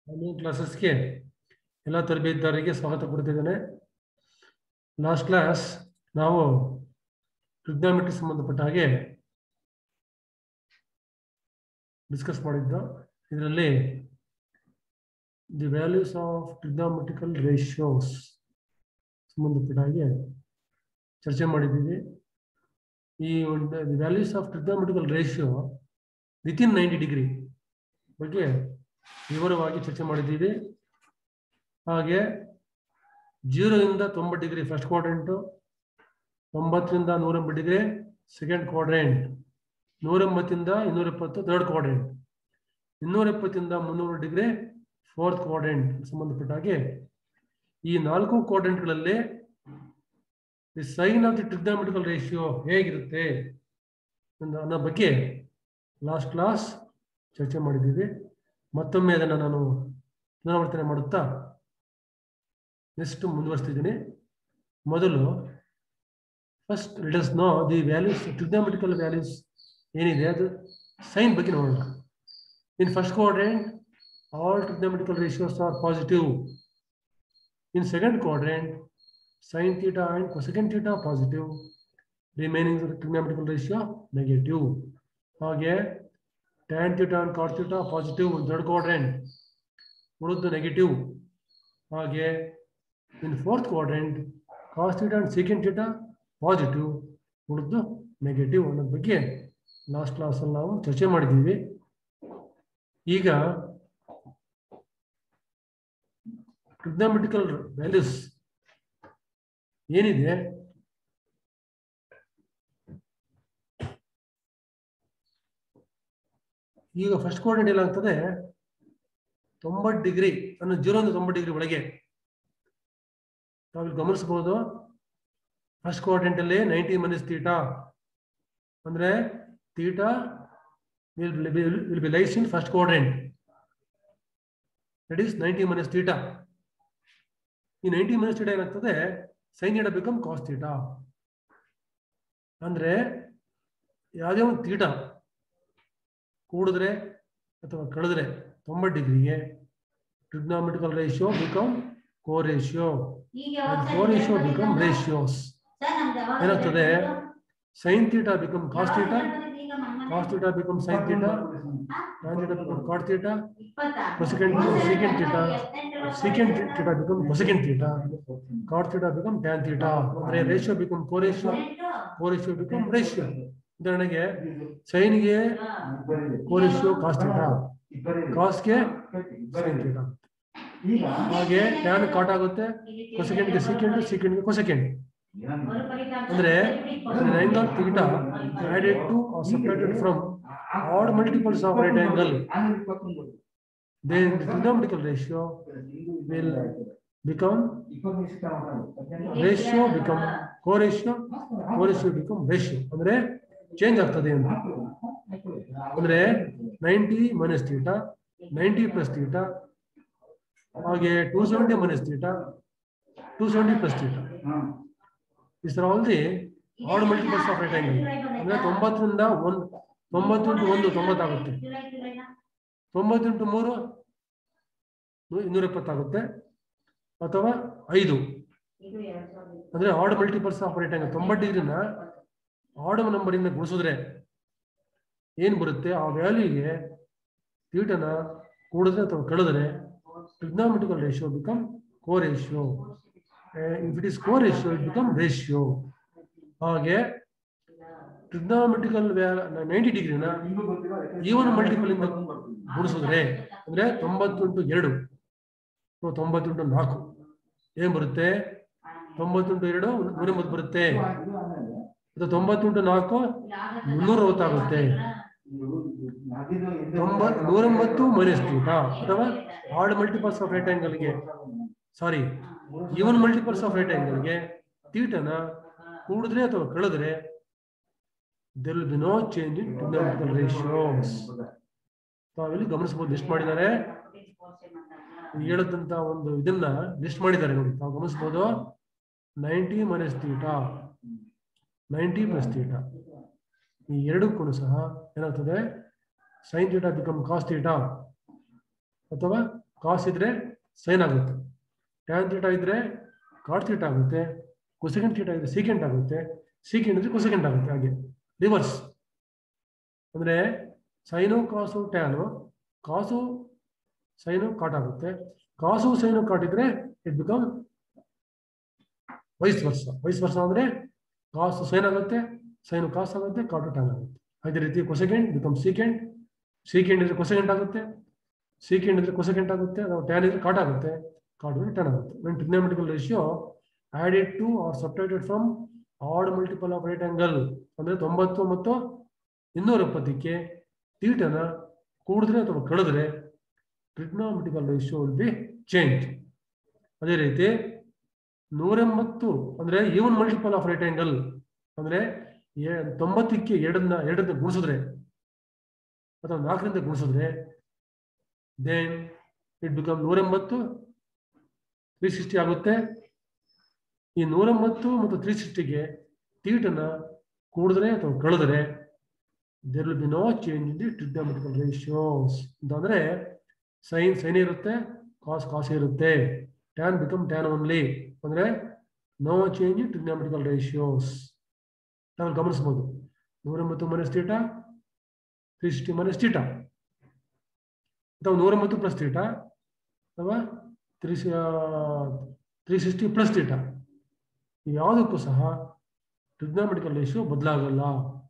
online ಕ್ಲಾಸಸ್ಗೆ ಎಲ್ಲ ತರಬೇತಿದಾರರಿಗೆ ಸ್ವಾಗತ ಕೊಡ್ತಿದ್ದೇನೆ ಲಾಸ್ಟ್ ಕ್ಲಾಸ್ ನಾವು ಟ್ರಿಗ್ನಾಮೆಟ್ರಿ ಸಂಬಂಧಪಟ್ಟ ಹಾಗೆ ಡಿಸ್ಕಸ್ ಮಾಡಿದ್ದು ಇದರಲ್ಲಿ the values of trigonometrical ratios ಸಂಬಂಧಪಟ್ಟ ಹಾಗೆ ಚರ್ಚೆ ಮಾಡಿದ್ದೀವಿ ಈ ಒಂದು the values of trigonometrical ratio within ninety degree ಬಗ್ಗೆ ವಿವರವಾಗಿ ಚರ್ಚೆ ಮಾಡಿದ್ದೀವಿ ಹಾಗೆ ಜೀರೋಯಿಂದ ತೊಂಬತ್ತು ಡಿಗ್ರಿ ಫಸ್ಟ್ ಕ್ವಾಡ್ರೆಂಟು ತೊಂಬತ್ತರಿಂದ ನೂರೆಂಬತ್ತು ಡಿಗ್ರಿ ಸೆಕೆಂಡ್ ಕ್ವಾಡ್ರೆಂಟ್ ನೂರೆಂಬತ್ತಿಂದ ಇನ್ನೂರ ಎಪ್ಪತ್ತು ಥರ್ಡ್ ಕ್ವಾಡ್ರೆಂಟ್ ಇನ್ನೂರ ಎಪ್ಪತ್ತಿಂದ ಮುನ್ನೂರು ಡಿಗ್ರಿ ಫೋರ್ತ್ ಕ್ವಾಡ್ರೆಂಟ್ ಸಂಬಂಧಪಟ್ಟ ಹಾಗೆ ಈ ನಾಲ್ಕು ಕ್ವಾಡ್ರೆಂಟ್ಗಳಲ್ಲಿ the sign of the trigonometrical ratio ಹೇಗಿರುತ್ತೆ ಅನ್ನೋ ಬಗ್ಗೆ ಲಾಸ್ಟ್ ಕ್ಲಾಸ್ ಚರ್ಚೆ ಮಾಡಿದ್ದೀವಿ ಮತ್ತೊಮ್ಮೆ ಅದನ್ನು ನಾನು ಪುನರಾವರ್ತನೆ ಮಾಡುತ್ತಾ ನೆಕ್ಸ್ಟ್ ಮುಂದುವರಿಸ್ತಿದ್ದೀನಿ ಮೊದಲು first let's know the values trigonometrical values ಏನಿದೆ ಅದು ಸೈನ್ ಬಗ್ಗೆ ನೋಡೋಣ in first quadrant all trigonometrical ratios are positive in second quadrant sine theta and cosecant theta positive remaining trigonometrical ratio negative ಹಾಗೆ tan theta and cot theta positive third quadrant ಉಳಿದು negative ಹಾಗೆ in fourth quadrant cos theta and secant theta positive ಉಳಿದು negative ಅನ್ನೋದ್ರ ಬಗ್ಗೆ last ಕ್ಲಾಸಲ್ಲಿ ನಾವು ಚರ್ಚೆ ಮಾಡಿದ್ದೀವಿ ಈಗ ಟ್ರಿಗ್ನಾಮೆಟಿಕಲ್ ವ್ಯಾಲ್ಯೂಸ್ ಏನಿದೆ ಈಗ ಫಸ್ಟ್ ಕೋಆರ್ಡಿನೇಟ್ ಏನಾಗ್ತದೆ ತೊಂಬತ್ತು ಡಿಗ್ರಿ ಅನ್ನು ಜೀರೋಯಿಂದ ತೊಂಬತ್ತು ಡಿಗ್ರಿ ಒಳಗೆ ತಾವು ಗಮನಿಸಬಹುದು ಫಸ್ಟ್ ಕೋಆರ್ಡಿನೇಟ್ ಅಲ್ಲಿ ನೈಂಟಿ ಮೈನಸ್ ತೀಟಾ ಅಂದ್ರೆ theta will will be lies in first coordinate that is ninety minus theta ಈ ನೈಂಟಿ ಮೈನಸ್ ತೀಟಾ ಏನಾಗ್ತದೆ sine theta become cos theta ಅಂದ್ರೆ ಯಾವುದೇ ಒಂದು ತೀಟಾ ಕೂಡಿದ್ರೆ ಅಥವಾ ಕಳೆದ್ರೆ ತೊಂಬತ್ತು ಡಿಗ್ರಿಗೆ trigonometrical ratio become co ratio co ratio become ratios ಏನಾಗ್ತದೆ sine theta become cos theta cos theta become sine theta tan theta become cot theta cosecant second theta secant theta become cosecant theta cot theta become tan theta ಅಂದ್ರೆ ratio become co ratio co ratio become ratio ಉದಾಹರಣೆಗೆ ಸೈನ್ಗೆ co ratio cos theta ಕಾಸ್ಗೆ sine theta ಹಾಗೆ tan cot ಆಗುತ್ತೆ ಕೊಸೆಕೆಂಡ್ಗೆ secant ಸೆಕೆಂಡ್ಗೆ cosecant ಅಂದ್ರೆ angle theta added to or separated from odd multiples of right angle then the trigonometrical ratio will become ratio become co-ratio co-ratio become ratio ಅಂದ್ರೆ change ಆಗ್ತದೆ ಅಂತ ಅಂದ್ರೆ ninety minus theta ninety plus theta ಹಾಗೆ two seventy minus theta two seventy plus theta is all the odd multiples of right angle ಅಂದ್ರೆ ತೊಂಬತ್ತರಿಂದ ಒಂದು ತೊಂಬತ್ತು into ಒಂದು ತೊಂಬತ್ತಾಗುತ್ತೆ ತೊಂಬತ್ತು ಇಂಟು ಮೂರು ಇನ್ನೂರ ಎಪ್ಪತ್ತಾಗುತ್ತೆ ಅಥವಾ ಐದು ಅಂದ್ರೆ odd multiples of right angle ತೊಂಬತ್ತು ಡಿಗ್ರಿನ ಆಡ್ ನಂಬರ್ ಇಂದ ಗುಣಿಸಿದ್ರೆ ಏನ್ ಬರುತ್ತೆ ಆ ವ್ಯಾಲ್ಯೂಗೆ ಥೀಟನ ಕೂಡಿದ್ರೆ ಅಥವಾ ಕಳೆದ್ರೆ trigonometrical ratio become co ratio if it is co ratio it become ratio ಹಾಗೆ ಟ್ರಿಗ್ನಾಮೆಟಿಕಲ್ ನೈಂಟಿ ಡಿಗ್ರಿನ ಈವನ್ ಮಲ್ಟಿಪಲ್ ಇಂದ ಗುಣಿಸಿದ್ರೆ ಅಂದ್ರೆ ತೊಂಬತ್ತುಂಟು ಎರಡು ತೊಂಬತ್ತುಂಟು ನಾಲ್ಕು ಏನ್ ಬರುತ್ತೆ ತೊಂಬತ್ತುಂಟು ಎರಡು ನೂರ ಎಂಬತ್ತು ಬರುತ್ತೆ ಅದು ತೊಂಬತ್ತುಂಟು ನಾಲ್ಕು ಮುನ್ನೂರ ಅರವತ್ತಾಗುತ್ತೆ ತೊಂಬತ್ ನೂರ ಎಂಬತ್ತು ಮೈನಸ್ ಥೀಟಾ ಅಥವಾ ಆಡ್ ಮಲ್ಟಿಪಲ್ಸ್ ಆಫ್ ರೈಟ್ ಆಂಗಲ್ಗೆ sorry even multiples of right ಆಂಗಲ್ಗೆ ಥೀಟನ ಕೂಡಿದ್ರೆ ಅಥವಾ ಕಳೆದ್ರೆ there will be no change in trigonometrical ratios ತಾವಿಲ್ಲಿ ಗಮನಿಸಬಹುದು ಲಿಸ್ಟ್ ಮಾಡಿದ್ದಾರೆ ಹೇಳದಂತ ಒಂದು ಇದನ್ನ ಲಿಸ್ಟ್ ಮಾಡಿದ್ದಾರೆ ನೋಡಿ ತಾವು ಗಮನಿಸಬಹುದು ninety minus theta ninety plus theta ಈ ಎರಡಕ್ಕೂ ಸಹ ಏನಾಗ್ತದೆ sine theta become cos theta ಅಥವಾ ಕಾಸ್ ಇದ್ರೆ ಸೈನ್ ಆಗುತ್ತೆ ಟ್ಯಾನ್ ಥೀಟ ಇದ್ರೆ ಕಾಟ್ ಥೀಟ ಆಗುತ್ತೆ ಕೊಸೆಕೆಂಡ್ ಥೀಟ ಇದ್ರೆ ಸೀಕೆಂಟ್ ಆಗುತ್ತೆ ಸೀಕೆಂಡ್ ಇದ್ರೆ ಕೊಸೆಕೆಂಟ್ ಆಗುತ್ತೆ ಹಾಗೆ ರಿವರ್ಸ್ ಅಂದ್ರೆ ಸೈನು ಕಾಸು ಟ್ಯಾನು ಕಾಸು ಸೈನು ಕಾಟ್ ಆಗುತ್ತೆ ಕಾಸು ಸೈನು ಕಾಟ್ ಇದ್ರೆ ಇಟ್ ಬಿಕಮ್ ವಯಸ್ ವರ್ಷ ವಯಸ್ ವರ್ಷ ಅಂದ್ರೆ ಕಾಸು ಸೈನ್ ಆಗುತ್ತೆ ಸೈನು ಕಾಸು ಆಗುತ್ತೆ ಕಾಟು ಟ್ಯಾನ್ ಆಗುತ್ತೆ ಅದೇ ರೀತಿ ಕೊಸೆಕೆಂಡ್ ಬಿಕಮ್ ಸೀಕೆಂಡ್ ಸೀಕೆಂಡ್ ಇದ್ರೆ ಕೊಸೆಕೆಂಡ್ ಆಗುತ್ತೆ ಸೀಕೆಂಡ್ ಇದ್ರೆ ಕೊಸೆಕೆಂಡ್ ಆಗುತ್ತೆ ಅಥವಾ ಟ್ಯಾನ್ ಇದ್ರೆ ಕಾಟ್ ಆಗುತ್ತೆ ಕಾಟ್ ಇದ್ರೆ ಟ್ಯಾನ್ ಆಗುತ್ತೆ when trigonometrical ratio added to or subtracted from odd multiple of right angle ಅಂದ್ರೆ ತೊಂಬತ್ತು ಮತ್ತು ಇನ್ನೂರ ಎಪ್ಪತ್ತಕ್ಕೆ ತೀಟನ ಕೂಡಿದ್ರೆ ಅಥವಾ ಕಳೆದ್ರೆ trigonometrical ratio will be change ಅದೇ ರೀತಿ ನೂರೆಂಬತ್ತು ಅಂದ್ರೆ even multiple of right angle ಅಂದ್ರೆ ಎ- ತೊಂಬತ್ತಕ್ಕೆ ಎರಡನ್ನ ಎರಡನ್ನ ಗುಣಿಸಿದ್ರೆ ಅಥವಾ ನಾಲ್ಕರಿಂದ ಗುಣಿಸಿದ್ರೆ ದೇನ್ ಇಟ್ ಬಿಕಮ್ ನೂರೆಂಬತ್ತು ತ್ರೀ ಸಿಕ್ಸ್ಟಿ ಆಗುತ್ತೆ ಈ ನೂರೆಂಬತ್ತು ಮತ್ತು ತ್ರೀ ಸಿಕ್ಸ್ಟಿಗೆ ತೀಟನ್ನ ಕೂಡಿದ್ರೆ ಅಥವಾ ಕಳೆದ್ರೆ there will be no change in the trigonometrical ratios ಅಂತಂದ್ರೆ ಸೈನ್ ಸೈನ್ ಇರುತ್ತೆ ಕಾಸ್ ಕಾಸ್ ಇರುತ್ತೆ ಟ್ಯಾನ್ ಬಿಕಮ್ ಟ್ಯಾನ್ ಓನ್ಲಿ ಅಂದ್ರೆ no change in trigonometrical ratios ನಾವು ಗಮನಿಸಬಹುದು ನೂರೆಂಬತ್ತು minus theta three sixty minus theta ಅಥವಾ ನೂರೆಂಬತ್ತು ಪ್ಲಸ್ ತೀಟ ಅಥವಾ three three sixty plus theta ಯಾವುದಕ್ಕೂ ಸಹ ಟ್ರಿಗ್ನೋಮೆಟ್ರಿಕಲ್ ರೇಷಿಯೋ ಬದಲಾಗಲ್ಲ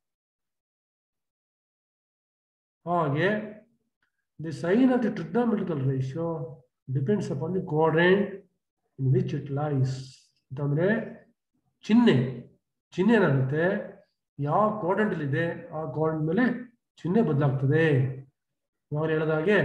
ಹಾಗೆ the sign of the trigonometrical ratio depends upon the quadrant in which it lies ಅಂತಂದ್ರೆ ಚಿಹ್ನೆ ಚಿಹ್ನೆ ಏನಾಗುತ್ತೆ ಯಾವ ಕೋಡೆಂಟ್ ಇದೆ ಆ ಕೋಡೆಂಟ್ ಮೇಲೆ ಚಿಹ್ನೆ ಬದಲಾಗ್ತದೆ ನಾವು ಹೇಳಿದ ಹಾಗೆ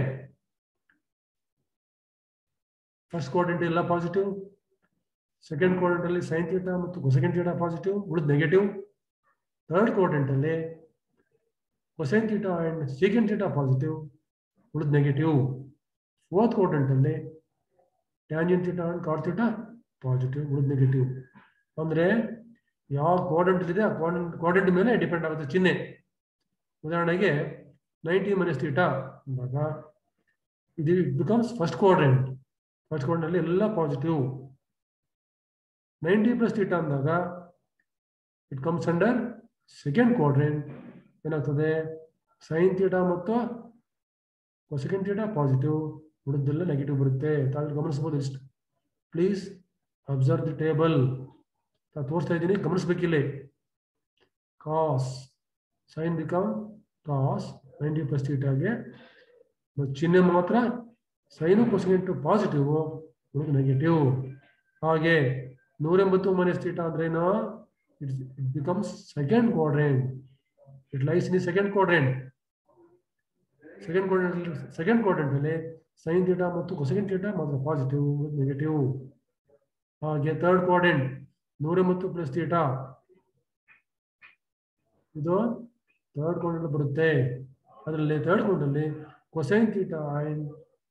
ಫಸ್ಟ್ ಕೋಡೆಂಟ್ ಎಲ್ಲ ಪಾಸಿಟಿವ್ ಸೆಕೆಂಡ್ ಕೋಡೆಂಟ್ ಅಲ್ಲಿ ಸೈನ್ ಥೀಟ ಮತ್ತು ಸೆಕೆಂಡ್ ಥೀಟ ಪಾಸಿಟಿವ್ ಉಳಿದ ನೆಗೆಟಿವ್ ಥರ್ಡ್ ಕೋಡೆಂಟ್ ಅಲ್ಲಿ cosine theta and second theta positive ಉಳಿದ ನೆಗೆಟಿವ್ ಫೋರ್ತ್ ಕೋಡೆಂಟ್ ಅಲ್ಲಿ tangent theta and cot theta positive ಉಳಿದ ನೆಗೆಟಿವ್ ಅಂದ್ರೆ ಯಾವ ಕೋಡೆಂಟ್ ಇದೆ ಆ ಕೋಡೆಂಟ್ ಕೋಡೆಂಟ್ ಮೇಲೆ ಡಿಪೆಂಡ್ ಆಗುತ್ತೆ ಚಿಹ್ನೆ ಉದಾಹರಣೆಗೆ ನೈಂಟಿ ಮೈನಸ್ ಥೀಟಾ ಅಂದಾಗ ಇದು it becomes first quadrant first quadrant ಅಲ್ಲಿ ಎಲ್ಲ ಪಾಸಿಟಿವ್ ನೈಂಟಿ ಪ್ಲಸ್ ಥೀಟಾ ಅಂದಾಗ it comes under second quadrant ಏನಾಗ್ತದೆ ಸೈನ್ ಥೀಟಾ ಮತ್ತು ಸೆಕೆಂಡ್ ಥೀಟಾ ಪಾಸಿಟಿವ್ ಉಳಿದೆಲ್ಲ ನೆಗೆಟಿವ್ ಬರುತ್ತೆ ತಾವು ಗಮನಿಸ್ಬೋದು ಇಷ್ಟು ಪ್ಲೀಸ್ ಅಬ್ಸರ್ವ್ ದಿ ಟೇಬಲ್ ನಾನು ತೋರಿಸ್ತಾ ಇದ್ದೀನಿ ಗಮನಿಸ್ಬೇಕಿಲ್ಲಿ cos sine become cos ninety plus ಥೀಟಾಗೆ ಚಿಹ್ನೆ ಮಾತ್ರ ಸೈನು ಕೊಸೆಂಟ್ ಪಾಸಿಟಿವ್ ಉಳಿದು ನೆಗೆಟಿವ್ ಹಾಗೆ ನೂರೆಂಬತ್ತು ಮೈನಸ್ ಥೀಟಾ ಅಂದ್ರೇನು it it becomes second quadrant it lies in second quadrant second quadrant second quadrant ಅಲ್ಲಿ ಸೈನ್ ಥೀಟಾ ಮತ್ತು ಕೊಸೆಕೆಂಡ್ ಥೀಟಾ ಮಾತ್ರ ಪಾಸಿಟಿವ್ ನೆಗೆಟಿವ್ ಹಾಗೆ ಥರ್ಡ್ ಕ್ವಾಡ್ರೆಂಟ್ ನೂರೆಂಬತ್ತು ಪ್ಲಸ್ ಥೀಟಾ ಇದು ಥರ್ಡ್ ಕ್ವಾಡ್ರೆಂಟ್ ಬರುತ್ತೆ ಅದರಲ್ಲಿ ಥರ್ಡ್ ಕ್ವಾಡ್ರೆಂಟ್ ಅಲ್ಲಿ cosine theta and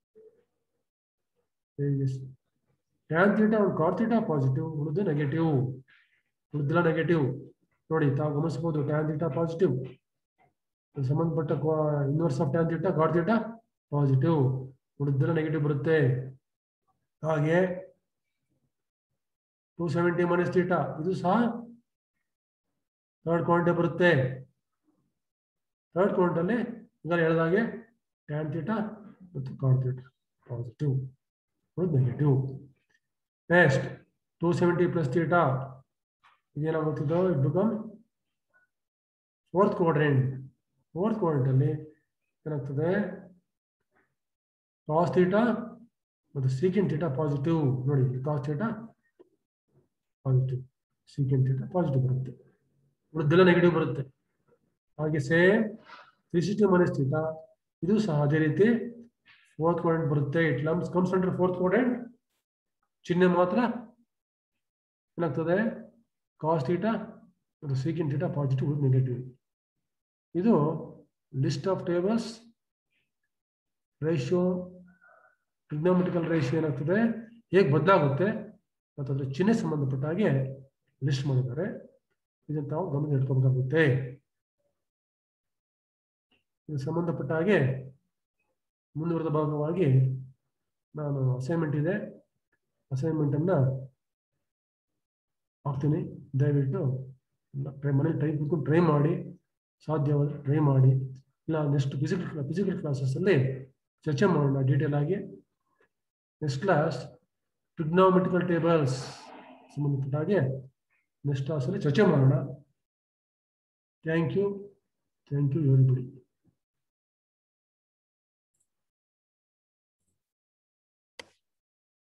tan theta ಒಂದು ಕಾಟ್ ಥೀಟಾ ಪಾಸಿಟಿವ್ ಉಳಿದು ನೆಗೆಟಿವ್ ಉಳಿದಿಲ್ಲ ನೆಗೆಟಿವ್ ನೋಡಿ ತಾವು ಗಮನಿಸಬಹುದು ಟ್ಯಾನ್ ಥೀಟಾ ಪಾಸಿಟಿವ್ ಸಂಬಂಧಪಟ್ಟ inverse of tan theta cot theta positive ಉಳಿದಿಲ್ಲ ನೆಗೆಟಿವ್ ಬರುತ್ತೆ ಹಾಗೆ ಟೂ ಸೆವೆಂಟಿ ಮೈನಸ್ ಥೀಟಾ ಇದು ಸಹ ಥರ್ಡ್ ಕ್ವಾಂಟೆ ಬರುತ್ತೆ ಥರ್ಡ್ ಕ್ವಾಂಟಲ್ಲಿ ಈಗ ಹೇಳಿದಾಗೆ ಟ್ಯಾನ್ ಥೀಟಾ ಮತ್ತು ಕಾಟ್ ಥೀಟಾ ಪಾಸಿಟಿವ್ ಉಳಿದು negative next two seventy plus theta ಇದೇನಾಗುತ್ತಿದ್ದೋ it become fourth quadrant fourth quadrant ಅಲ್ಲಿ ಏನಾಗ್ತದೆ ಕಾಸ್ ಥೀಟಾ ಮತ್ತು ಸೀಕೆಂಡ್ ಥೀಟಾ ಪಾಸಿಟಿವ್ ನೋಡಿ cos theta positive secant theta positive ಬರುತ್ತೆ ಉಳಿದೆಲ್ಲ ನೆಗೆಟಿವ್ ಬರುತ್ತೆ ಹಾಗೆ same three sixty minus theta ಇದು ಸಹ ಅದೇ ರೀತಿ ಫೋರ್ತ್ ಕ್ವಾಡ್ರೆಂಟ್ ಬರುತ್ತೆ ಇಟ್ ಲಮ್ಸ್ ಕಮ್ಸ್ ಅಂಡರ್ ಫೋರ್ತ್ ಕ್ವಾಡ್ರೆಂಟ್ ಚಿಹ್ನೆ ಮಾತ್ರ ಏನಾಗ್ತದೆ ಕಾಸ್ ಥೀಟಾ ಮತ್ತು ಸೀಕೆಂಡ್ ಥೀಟಾ ಪಾಸಿಟಿವ್ ನೆಗೆಟಿವ್ ಇದು list of tables ratio trigonometrical ratio ಏನಾಗ್ತದೆ ಹೇಗೆ ಬದಲಾಗುತ್ತೆ ಮತ್ತು ಅದ್ರ ಚಿಹ್ನೆ ಸಂಬಂಧಪಟ್ಟ ಹಾಗೆ ಲಿಸ್ಟ್ ಮಾಡಿದ್ದಾರೆ ಇದನ್ನು ತಾವು ಗಮನ ಇಟ್ಕೋಬೇಕಾಗುತ್ತೆ ಇದು ಸಂಬಂಧಪಟ್ಟ ಹಾಗೆ ಮುಂದುವರೆದ ಭಾಗವಾಗಿ ನಾನು ಅಸೈನ್ಮೆಂಟ್ ಇದೆ ಅಸೈನ್ಮೆಂಟನ್ನು ಹಾಕ್ತೀನಿ ದಯವಿಟ್ಟು ಟ್ರೈ ಮನೇಲಿ ಟೈಪ್ ಕುತ್ಕೊಂಡು ಟ್ರೈ ಮಾಡಿ ಸಾಧ್ಯವಾದರೆ ಟ್ರೈ ಮಾಡಿ ಇಲ್ಲ ನೆಕ್ಸ್ಟ್ ಫಿಸಿಕಲ್ ಫಿಸಿಕಲ್ ಕ್ಲಾಸಸ್ಸಲ್ಲಿ ಚರ್ಚೆ ಮಾಡೋಣ ಡೀಟೇಲ್ ಆಗಿ ನೆಕ್ಸ್ಟ್ ಕ್ಲಾಸ್ ಟ್ರಿಗ್ನೋಮೆಟ್ರಿಕಲ್ ಟೇಬಲ್ಸ್ ಸಂಬಂಧಪಟ್ಟ ಹಾಗೆ ನೆಕ್ಸ್ಟ್ ಕ್ಲಾಸಲ್ಲಿ ಚರ್ಚೆ ಮಾಡೋಣ thank you thank you everybody